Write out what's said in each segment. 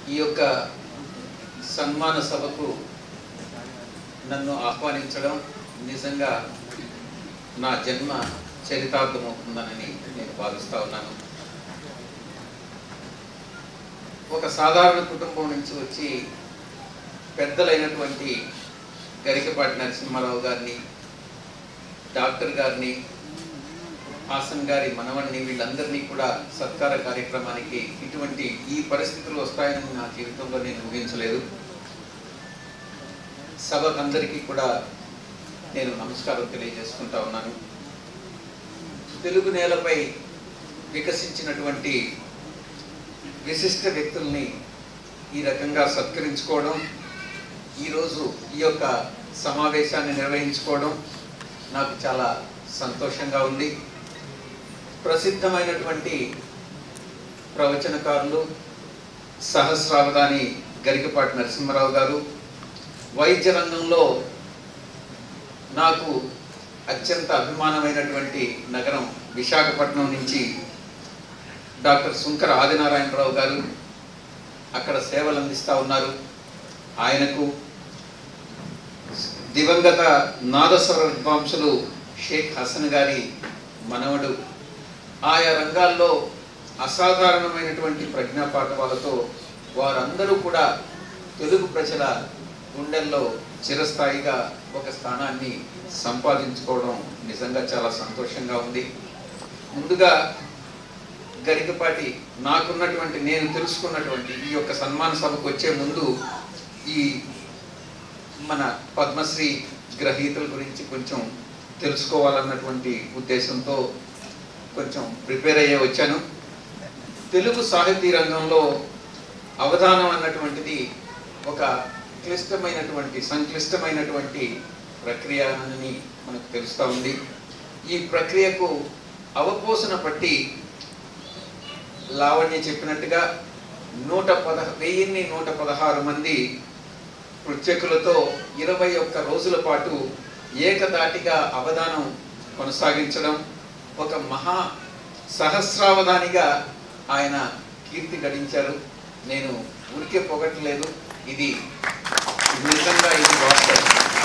ఈ యొక్క సన్మాన సభకు నన్ను ఆహ్వానించడం నిజంగా నా జన్మ చరితార్థమవుతుందనని నేను భావిస్తా ఉన్నాను ఒక సాధారణ కుటుంబం నుంచి వచ్చి పెద్దలైనటువంటి గరికపాటి నరసింహారావు గారిని డాక్టర్ గారిని హాసన్ గారి మనవణ్ణి వీళ్ళందరినీ కూడా సత్కార కార్యక్రమానికి ఇటువంటి ఈ పరిస్థితులు వస్తాయని నా జీవితంలో నేను ఊహించలేదు సభకందరికీ కూడా నేను నమస్కారం తెలియజేసుకుంటా ఉన్నాను తెలుగు నేలపై వికసించినటువంటి విశిష్ట వ్యక్తుల్ని ఈ రకంగా సత్కరించుకోవడం ఈరోజు ఈ యొక్క సమావేశాన్ని నిర్వహించుకోవడం నాకు చాలా సంతోషంగా ఉంది ప్రసిద్ధమైనటువంటి ప్రవచనకారులు సహస్రావధాని గరికపాటి నరసింహారావు గారు వైద్య రంగంలో నాకు అత్యంత అభిమానమైనటువంటి నగరం విశాఖపట్నం నుంచి డాక్టర్ శుంకర ఆదినారాయణరావు గారు అక్కడ సేవలు అందిస్తూ ఉన్నారు ఆయనకు దివంగత నాదస్వర విద్వాంసులు షేక్ హసన్ గారి మనవడు ఆయా రంగాల్లో అసాధారణమైనటువంటి ప్రజ్ఞా పాఠవాలతో వారందరూ కూడా తెలుగు ప్రజల గుండెల్లో చిరస్థాయిగా ఒక స్థానాన్ని సంపాదించుకోవడం నిజంగా చాలా సంతోషంగా ఉంది ముందుగా గరికపాటి నాకున్నటువంటి నేను తెలుసుకున్నటువంటి ఈ యొక్క సన్మాన సభకు వచ్చే ముందు ఈ మన పద్మశ్రీ గ్రహీతల గురించి కొంచెం తెలుసుకోవాలన్నటువంటి ఉద్దేశంతో కొంచెం ప్రిపేర్ అయ్యే వచ్చాను తెలుగు సాహితీ రంగంలో అవధానం అన్నటువంటిది ఒక క్లిష్టమైనటువంటి సంక్లిష్టమైనటువంటి ప్రక్రియ అని మనకు తెలుస్తూ ఉంది ఈ ప్రక్రియకు అవపోసన పట్టి లావణ్య చెప్పినట్టుగా నూట పద వెయ్యిన్ని నూట పదహారు మంది పృచ్ఛకులతో ఇరవై ఒక్క రోజుల పాటు ఏకదాటిగా అవధానం కొనసాగించడం ఒక మహా సహస్రావధానిగా ఆయన కీర్తి గడించారు నేను ఊరికే పొగట్లేదు ఇది నిజంగా ఇది వాస్తవం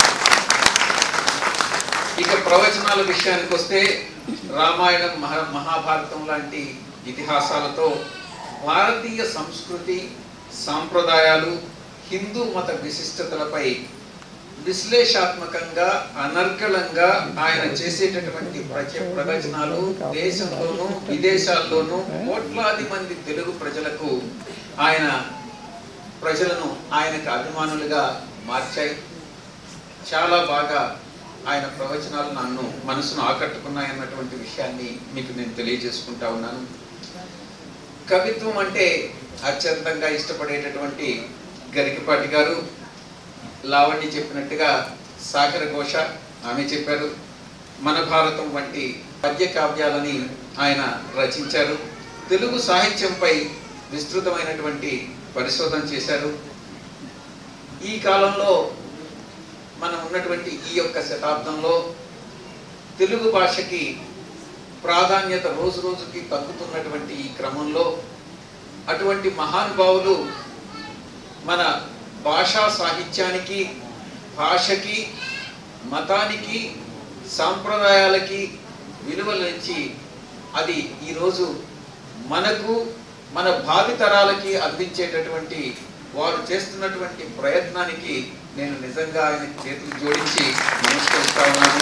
ఇక ప్రవచనాల విషయానికి వస్తే రామాయణం మహా మహాభారతం లాంటి ఇతిహాసాలతో భారతీయ సంస్కృతి సాంప్రదాయాలు హిందూ మత విశిష్టతలపై విశ్లేషాత్మకంగా అనర్గళంగా ఆయన చేసేటటువంటి ప్రచ ప్రవచనాలు దేశంలోనూ విదేశాల్లోనూ కోట్లాది మంది తెలుగు ప్రజలకు ఆయన ప్రజలను ఆయనకు అభిమానులుగా మార్చాయి చాలా బాగా ఆయన ప్రవచనాలు నన్ను మనసును ఆకట్టుకున్నాయన్నటువంటి విషయాన్ని మీకు నేను తెలియజేసుకుంటా ఉన్నాను కవిత్వం అంటే అత్యంతంగా ఇష్టపడేటటువంటి గరికపాటి గారు లావణ్య చెప్పినట్టుగా సాగర ఘోష ఆమె చెప్పారు మన భారతం వంటి పద్య కావ్యాలని ఆయన రచించారు తెలుగు సాహిత్యంపై విస్తృతమైనటువంటి పరిశోధన చేశారు ఈ కాలంలో మనం ఉన్నటువంటి ఈ యొక్క శతాబ్దంలో తెలుగు భాషకి ప్రాధాన్యత రోజు రోజుకి తగ్గుతున్నటువంటి ఈ క్రమంలో అటువంటి మహానుభావులు మన భాషా సాహిత్యానికి భాషకి మతానికి సాంప్రదాయాలకి విలువలించి అది ఈరోజు మనకు మన భావితరాలకి అందించేటటువంటి వారు చేస్తున్నటువంటి ప్రయత్నానికి నేను నిజంగా ఆయన చేతులు జోడించి నమస్కరిస్తా ఉన్నాను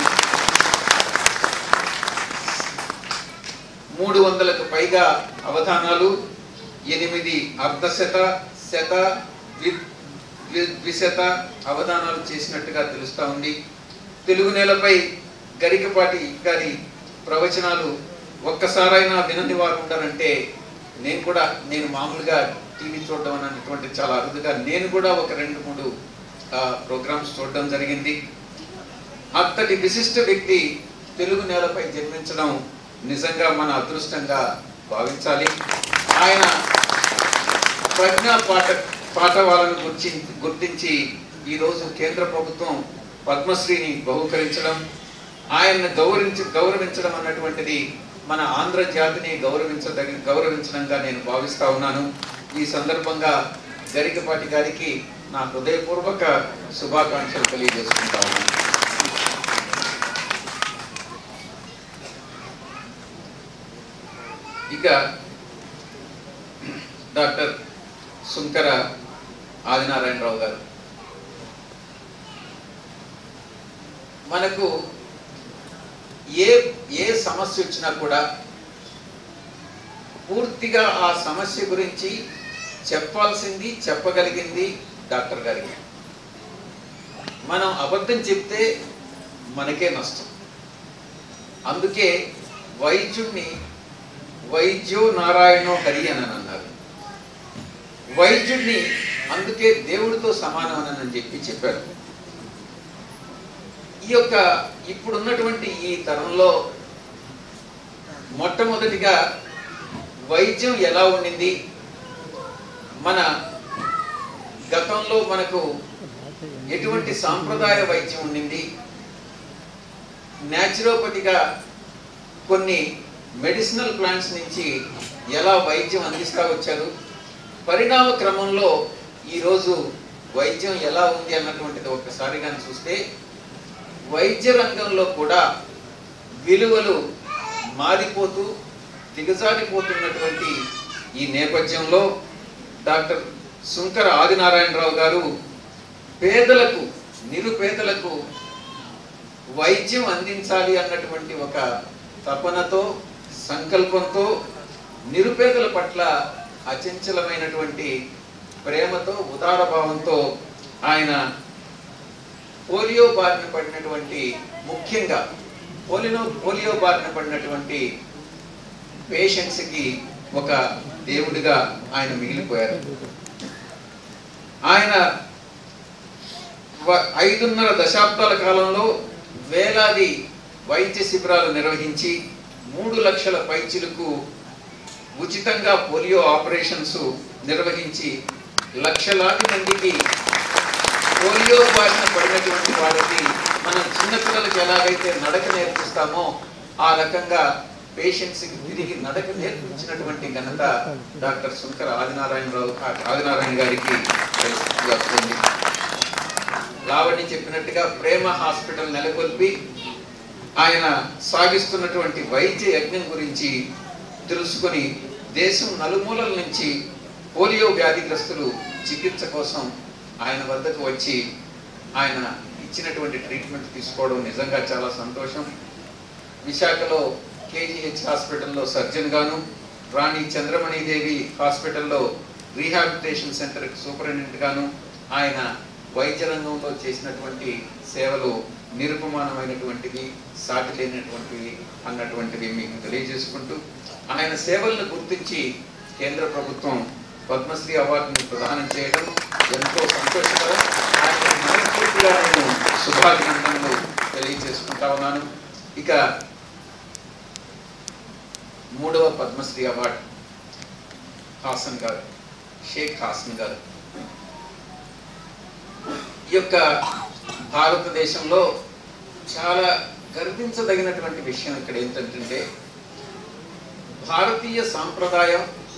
మూడు వందలకు పైగా అవధానాలు ఎనిమిది అర్ధశత శత ద్వి- ద్వి- ద్విశత అవధానాలు చేసినట్టుగా తెలుస్తా ఉంది తెలుగు నేలపై గరికపాటి గారి ప్రవచనాలు ఒక్కసారైనా వినని వారు ఉంటారంటే నేను కూడా నేను మామూలుగా టీవీ చూడడం అనేటువంటి చాలా అరుదుగా నేను కూడా ఒక రెండు మూడు ప్రోగ్రామ్స్ చూడడం జరిగింది అంతటి విశిష్ట వ్యక్తి తెలుగు నేలపై జన్మించడం నిజంగా మన అదృష్టంగా భావించాలి ఆయన ప్రజ్ఞా పాఠ పాఠవాలను గుర్చి గుర్తించి ఈరోజు కేంద్ర ప్రభుత్వం పద్మశ్రీని బహుకరించడం ఆయన్ని గౌరవించి గౌరవించడం అన్నటువంటిది మన ఆంధ్ర జాతిని గౌరవించదగిన గౌరవించడంగా నేను భావిస్తా ఉన్నాను ఈ సందర్భంగా గరికపాటి గారికి నా హృదయపూర్వక శుభాకాంక్షలు తెలియజేసుకుంటా ఉన్నాను ఇక డాక్టర్ సుంకర ఆదినారాయణరావు గారు మనకు ఏ ఏ సమస్య వచ్చినా కూడా పూర్తిగా ఆ సమస్య గురించి చెప్పాల్సింది చెప్పగలిగింది డాక్టర్ గారికి మనం అబద్ధం చెప్తే మనకే నష్టం అందుకే వైద్యుణ్ణి వైద్యో నారాయణో హరి అని అన్నారు వైద్యుడిని అందుకే దేవుడితో సమానం అని చెప్పి చెప్పారు ఈ యొక్క ఇప్పుడున్నటువంటి ఈ తరంలో మొట్టమొదటిగా వైద్యం ఎలా ఉండింది మన గతంలో మనకు ఎటువంటి సాంప్రదాయ వైద్యం ఉండింది న్యాచురోపతిగా కొన్ని మెడిసినల్ ప్లాంట్స్ నుంచి ఎలా వైద్యం అందిస్తా వచ్చారు పరిణామ క్రమంలో ఈరోజు వైద్యం ఎలా ఉంది అన్నటువంటిది ఒక్కసారి కానీ చూస్తే వైద్య రంగంలో కూడా విలువలు మారిపోతూ దిగజారిపోతున్నటువంటి ఈ నేపథ్యంలో డాక్టర్ శంకర ఆదినారాయణరావు గారు పేదలకు నిరుపేదలకు వైద్యం అందించాలి అన్నటువంటి ఒక తపనతో సంకల్పంతో నిరుపేదల పట్ల అచంచలమైనటువంటి ప్రేమతో ఉదార భావంతో ఆయన పోలియో బారిన పడినటువంటి ముఖ్యంగా పోలియో పోలియో బారిన పడినటువంటి పేషెంట్స్కి ఒక దేవుడిగా ఆయన మిగిలిపోయారు ఆయన వ- ఐదున్నర దశాబ్దాల కాలంలో వేలాది వైద్య శిబిరాలు నిర్వహించి మూడు లక్షల పైచిలకు ఉచితంగా పోలియో ఆపరేషన్స్ నిర్వహించి లక్షలాది మందికి పోలియో బారిన పడినటువంటి వారికి మనం చిన్నపిల్లలకి ఎలాగైతే నడక నేర్పిస్తామో ఆ రకంగా పేషెంట్స్కి తిరిగి నడక నేర్పించినటువంటి ఘనత డాక్టర్ శంకర్ ఆదినారాయణరావు ఆదినారాయణ గారికి వస్తుంది లావణ్య చెప్పినట్టుగా ప్రేమ హాస్పిటల్ నెలకొల్పి ఆయన సాగిస్తున్నటువంటి వైద్య యజ్ఞం గురించి తెలుసుకొని దేశం నలుమూలల నుంచి పోలియో వ్యాధిగ్రస్తులు చికిత్స కోసం ఆయన వద్దకు వచ్చి ఆయన ఇచ్చినటువంటి ట్రీట్మెంట్ తీసుకోవడం నిజంగా చాలా సంతోషం విశాఖలో కేజీహెచ్ హాస్పిటల్లో సర్జన్ గాను రాణి చంద్రమణిదేవి హాస్పిటల్లో రీహాబిలిటేషన్ సెంటర్ సూపరింటెండెంట్ గాను ఆయన వైద్య రంగంలో చేసినటువంటి సేవలు నిరుపమానమైనటువంటివి సాటి లేనటువంటివి అన్నటువంటివి మీకు తెలియజేసుకుంటూ ఆయన సేవలను గుర్తించి కేంద్ర ప్రభుత్వం పద్మశ్రీ అవార్డుని ప్రదానం చేయడం ఎంతో సంతోషకరం ఆయన మనస్ఫూర్తిగా నేను శుభాభినందనలు తెలియజేసుకుంటా ఉన్నాను ఇక మూడవ పద్మశ్రీ అవార్డు హాసన్ గారు షేక్ హాసన్ గారు ఈ యొక్క భారతదేశంలో చాలా గర్వించదగినటువంటి విషయం ఇక్కడ ఏంటంటే భారతీయ సాంప్రదాయం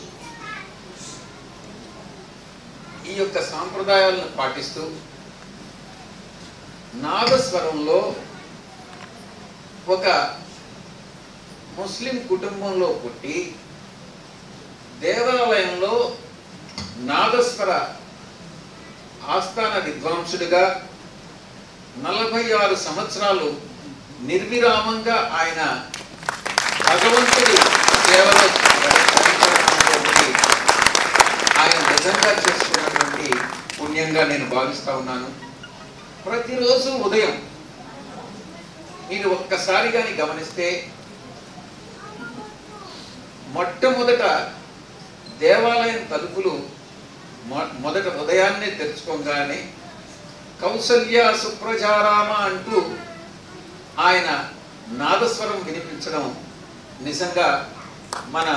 ఈ యొక్క సాంప్రదాయాలను పాటిస్తూ నాదస్వరంలో ఒక ముస్లిం కుటుంబంలో పుట్టి దేవాలయంలో నాదస్వర ఆస్థాన విద్వాంసుడిగా నలభై ఆరు సంవత్సరాలు నిర్విరామంగా ఆయన భగవంతుడి సేవలో గడిపినటువంటి ఆయన నిజంగా చేసుకున్నటువంటి పుణ్యంగా నేను భావిస్తా ఉన్నాను ప్రతిరోజు ఉదయం మీరు ఒక్కసారి కానీ గమనిస్తే మొట్టమొదట దేవాలయం తలుపులు మొ- మొదట ఉదయాన్నే తెరుచుకోగానే కౌసల్య సుప్రజారామ అంటూ ఆయన నాదస్వరం వినిపించడం నిజంగా మన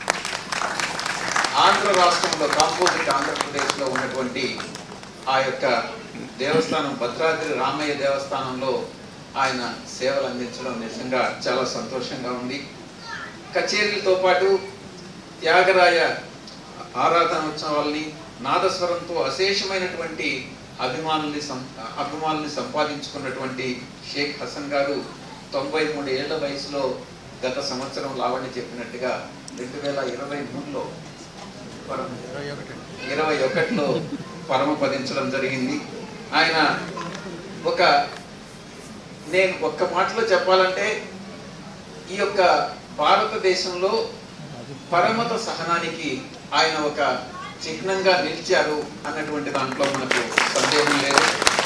ఆంధ్ర రాష్ట్రంలో కాంపోజిట్ ఆంధ్రప్రదేశ్లో ఉన్నటువంటి ఆ యొక్క దేవస్థానం భద్రాద్రి రామయ్య దేవస్థానంలో ఆయన సేవలు అందించడం నిజంగా చాలా సంతోషంగా ఉంది కచేరీలతో పాటు త్యాగరాయ ఆరాధన ఉత్సవాల్ని నాదస్వరంతో అశేషమైనటువంటి అభిమానుల్ని సం అభిమానుల్ని సంపాదించుకున్నటువంటి షేక్ హసన్ గారు తొంభై మూడు ఏళ్ల వయసులో గత సంవత్సరం లావణ్య చెప్పినట్టుగా రెండు వేల ఇరవై మూడులో పరమ ఇరవై ఒకటిలో పరమపదించడం జరిగింది ఆయన ఒక నేను ఒక్క మాటలో చెప్పాలంటే ఈ యొక్క భారతదేశంలో పరమత సహనానికి ఆయన ఒక చిహ్నంగా నిలిచారు అన్నటువంటి దాంట్లో మనకు సందేహం లేదు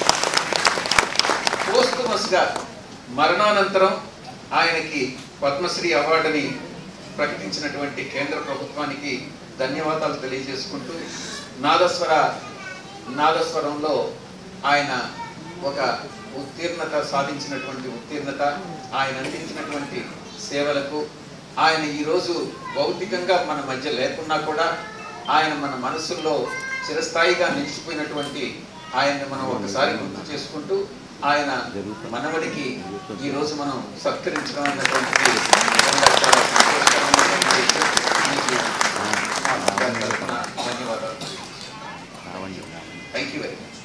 పోస్టుమస్గా మరణానంతరం ఆయనకి పద్మశ్రీ అవార్డుని ప్రకటించినటువంటి కేంద్ర ప్రభుత్వానికి ధన్యవాదాలు తెలియజేసుకుంటూ నాదస్వర నాదస్వరంలో ఆయన ఒక ఉత్తీర్ణత సాధించినటువంటి ఉత్తీర్ణత ఆయన అందించినటువంటి సేవలకు ఆయన ఈరోజు భౌతికంగా మన మధ్య లేకున్నా కూడా ఆయన మన మనసుల్లో చిరస్థాయిగా నిలిచిపోయినటువంటి ఆయన్ని మనం ఒకసారి గుర్తు చేసుకుంటూ ఆయన మనవడికి ఈ రోజు మనం సత్కరించడం అన్నటువంటిది నిజంగా చాలా సంతోషకరమైనటువంటి విషయం. మీకు మా గారి తరఫున ధన్యవాదాలు థ్యాంక్ యూ వెరీ మచ్